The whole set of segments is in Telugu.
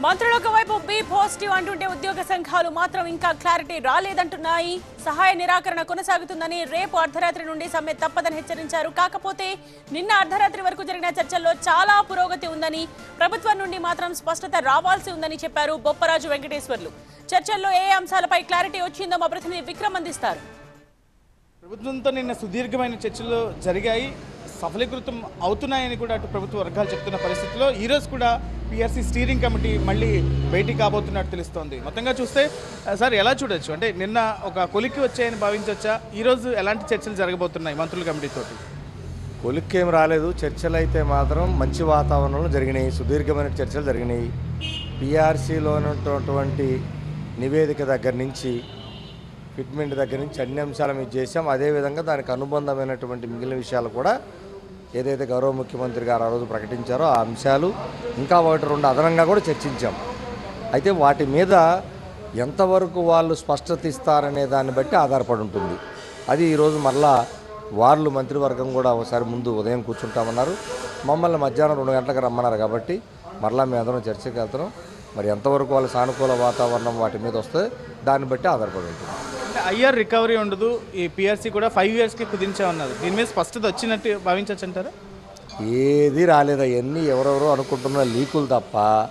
మంత్రులకు వైపు బి పాజిటివ్ అంటుంటే ఉద్యోగ సంఘాలు మాత్రం ఇంకా క్లారిటీ రాలేదంటున్నాయి సహాయ నిరాకరణ కొనసాగుతుందని రేపు అర్ధరాత్రి నుండి సమ్మె తప్పదని హెచ్చరించారు కాకపోతే నిన్న అర్ధరాత్రి వరకు జరిగిన చర్చల్లో చాలా పురోగతి ఉందని ప్రభుత్వం నుండి మాత్రం స్పష్టత రావాల్సి ఉందని చెప్పారు బొప్పరాజు వెంకటేశ్వర్లు చర్చల్లో ఏ అంశాలపై క్లారిటీ వచ్చిందో మా ప్రతినిధి విక్రమ్ అందిస్తారు ప్రభుత్వంతో నిన్న సుదీర్ఘమైన చర్చలు జరిగాయి సఫలీకృతం అవుతున్నాయని కూడా అటు ప్రభుత్వ వర్గాలు చెప్తున్న పరిస్థితిలో ఈ రోజు కూడా పిఆర్సీ స్టీరింగ్ కమిటీ మళ్ళీ భేటీ కాబోతున్నట్టు తెలుస్తోంది మొత్తంగా చూస్తే ఆ, సార్ ఎలా చూడొచ్చు అంటే నిన్న ఒక కొలిక్కి వచ్చాయని భావించవచ్చా ఈ రోజు ఎలాంటి చర్చలు జరగబోతున్నాయి మంత్రుల కమిటీతోటి కొలిక్కేం రాలేదు చర్చలు అయితే మాత్రం మంచి వాతావరణంలో జరిగినాయి సుదీర్ఘమైన చర్చలు జరిగినాయి పిఆర్సీలో ఉన్నటువంటి నివేదిక దగ్గర నుంచి ఫిట్మెంట్ దగ్గర నుంచి అన్ని అంశాలు మేము చేసాం అదేవిధంగా దానికి అనుబంధమైనటువంటి మిగిలిన విషయాలు కూడా ఏదైతే గౌరవ ముఖ్యమంత్రి గారు ఆ రోజు ప్రకటించారో ఆ అంశాలు ఇంకా ఒకటి రెండు అదనంగా కూడా చర్చించాం అయితే వాటి మీద ఎంతవరకు వాళ్ళు స్పష్టత ఇస్తారనే దాన్ని బట్టి ఆధారపడి ఉంటుంది అది ఈరోజు మరలా వాళ్ళు మంత్రివర్గం కూడా ఒకసారి ముందు ఉదయం కూర్చుంటామన్నారు మమ్మల్ని మధ్యాహ్నం రెండు గంటలకు రమ్మన్నారు కాబట్టి మరలా మేము అందరం చర్చకి వెళ్తున్నాం మరి ఎంతవరకు వాళ్ళ సానుకూల వాతావరణం వాటి మీద వస్తే దాన్ని బట్టి ఆధారపడి ఉంటుంది అంటే ఐఆర్ రికవరీ ఉండదు ఈ పిఆర్సీ కూడా ఫైవ్ ఇయర్స్కి కుదించామన్నారు దీని మీద స్పష్టత వచ్చినట్టు భావించవచ్చు అంటారా ఏది రాలేదు అవన్నీ ఎవరెవరో అనుకుంటున్న లీకులు తప్ప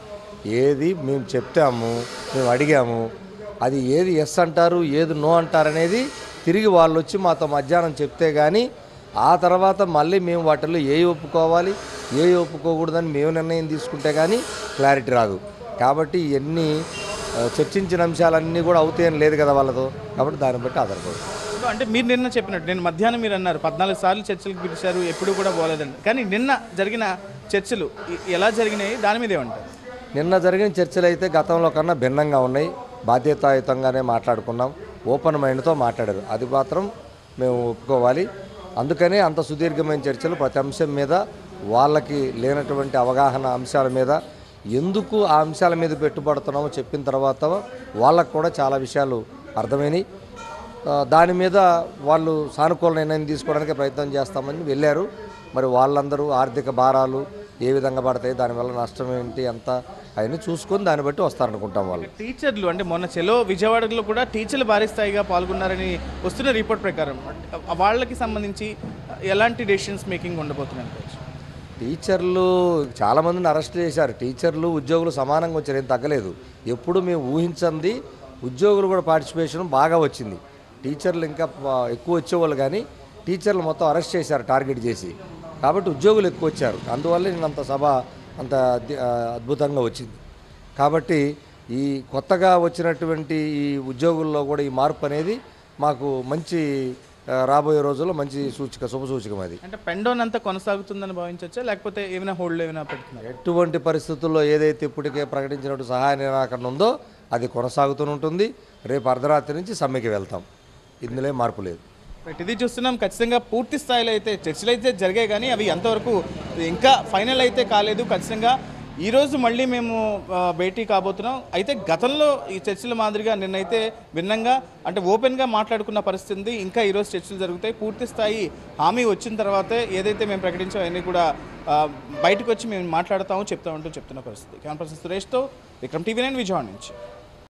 ఏది మేము చెప్తాము మేము అడిగాము అది ఏది ఎస్ అంటారు ఏది నో అంటారు అనేది తిరిగి వాళ్ళు వచ్చి మాతో మధ్యాహ్నం చెప్తే కానీ ఆ తర్వాత మళ్ళీ మేము వాటిల్లో ఏ ఒప్పుకోవాలి ఏ ఒప్పుకోకూడదని మేము నిర్ణయం తీసుకుంటే కానీ క్లారిటీ రాదు కాబట్టి ఇవన్నీ ఆ, చర్చించిన అంశాలన్నీ కూడా అవుతాయని లేదు కదా వాళ్ళతో కాబట్టి దాన్ని బట్టి ఆధారపడు సో అంటే మీరు నిన్న చెప్పినట్టు నేను మధ్యాహ్నం మీరు అన్నారు పద్నాలుగు సార్లు చర్చలకు పిలిచారు ఎప్పుడు కూడా పోలేదండి కానీ నిన్న జరిగిన చర్చలు ఎ- ఎలా జరిగినాయి దాని మీద ఏమంటారు నిన్న జరిగిన చర్చలు అయితే గతంలో కన్నా భిన్నంగా ఉన్నాయి బాధ్యతాయుతంగానే మాట్లాడుకున్నాం ఓపెన్ మైండ్తో మాట్లాడారు అది మాత్రం మేము ఒప్పుకోవాలి అందుకనే అంత సుదీర్ఘమైన చర్చలు ప్రతి అంశం మీద వాళ్ళకి లేనటువంటి అవగాహన అంశాల మీద ఎందుకు ఆ అంశాల మీద పెట్టుబడుతున్నామో చెప్పిన తర్వాత వాళ్ళకు కూడా చాలా విషయాలు అర్థమైనాయి ఆ, దాని మీద వాళ్ళు సానుకూల నిర్ణయం తీసుకోవడానికి ప్రయత్నం చేస్తామని వెళ్ళారు మరి వాళ్ళందరూ ఆర్థిక భారాలు ఏ విధంగా పడతాయి దానివల్ల నష్టం ఏంటి ఎంత అవన్నీ చూసుకొని దాన్ని బట్టి వస్తారనుకుంటాం వాళ్ళు టీచర్లు అంటే మొన్న చెలో విజయవాడలో కూడా టీచర్లు భారీ స్థాయిగా పాల్గొన్నారని వస్తున్న రిపోర్ట్ ప్రకారం వాళ్ళకి సంబంధించి ఎలాంటి డెసిషన్స్ మేకింగ్ ఉండబోతున్నాయి అనుకోవచ్చు టీచర్లు చాలామందిని అరెస్ట్ చేశారు టీచర్లు ఉద్యోగులు సమానంగా వచ్చారు ఏం తగ్గలేదు ఎప్పుడు మేము ఊహించంది ఉద్యోగులు కూడా పార్టిసిపేషన్ బాగా వచ్చింది టీచర్లు ఇంకా ప- ఎక్కువ వచ్చేవాళ్ళు కానీ టీచర్లు మొత్తం అరెస్ట్ చేశారు టార్గెట్ చేసి కాబట్టి ఉద్యోగులు ఎక్కువ వచ్చారు అందువల్ల నేను అంత సభ అంత అద్ది- ఆ, అద్భుతంగా వచ్చింది కాబట్టి ఈ కొత్తగా వచ్చినటువంటి ఈ ఉద్యోగుల్లో కూడా ఈ మార్పు అనేది మాకు మంచి ఆ, రాబోయే రోజుల్లో మంచి సూచిక శుభ సూచకం అది అంటే పెండోన్ అంతా కొనసాగుతుందని భావించవచ్చా లేకపోతే ఏమైనా హోల్డ్ ఏమైనా పెడుతున్నారు ఎటువంటి పరిస్థితుల్లో ఏదైతే ఇప్పటికే ప్రకటించినట్టు సహాయ నిరాకరణ ఉందో అది కొనసాగుతూనే ఉంటుంది రేపు అర్ధరాత్రి నుంచి సమ్మెకి వెళ్తాం ఇందులో ఏం మార్పు లేదు రైట్, ఇది చూస్తున్నాం ఖచ్చితంగా పూర్తి స్థాయిలో అయితే చర్చలు అయితే జరిగాయి కానీ అవి ఎంతవరకు ఇంకా ఫైనల్ అయితే కాలేదు ఖచ్చితంగా ఈ రోజు మళ్ళీ మేము ఆ, భేటీ కాబోతున్నాం అయితే గతంలో ఈ చర్చల మాదిరిగా నిన్నైతే భిన్నంగా అంటే ఓపెన్గా మాట్లాడుకున్న పరిస్థితి ఉంది ఇంకా ఈరోజు చర్చలు జరుగుతాయి పూర్తి స్థాయి హామీ వచ్చిన తర్వాతే ఏదైతే మేము ప్రకటించామో అవన్నీ కూడా ఆ, బయటకు వచ్చి మేము మాట్లాడతాము చెప్తామంటూ చెప్తున్న పరిస్థితి కెమెరా పర్సన్ సురేష్తో విక్రమ్ టీవీ నైన్ విజయవాడ నుంచి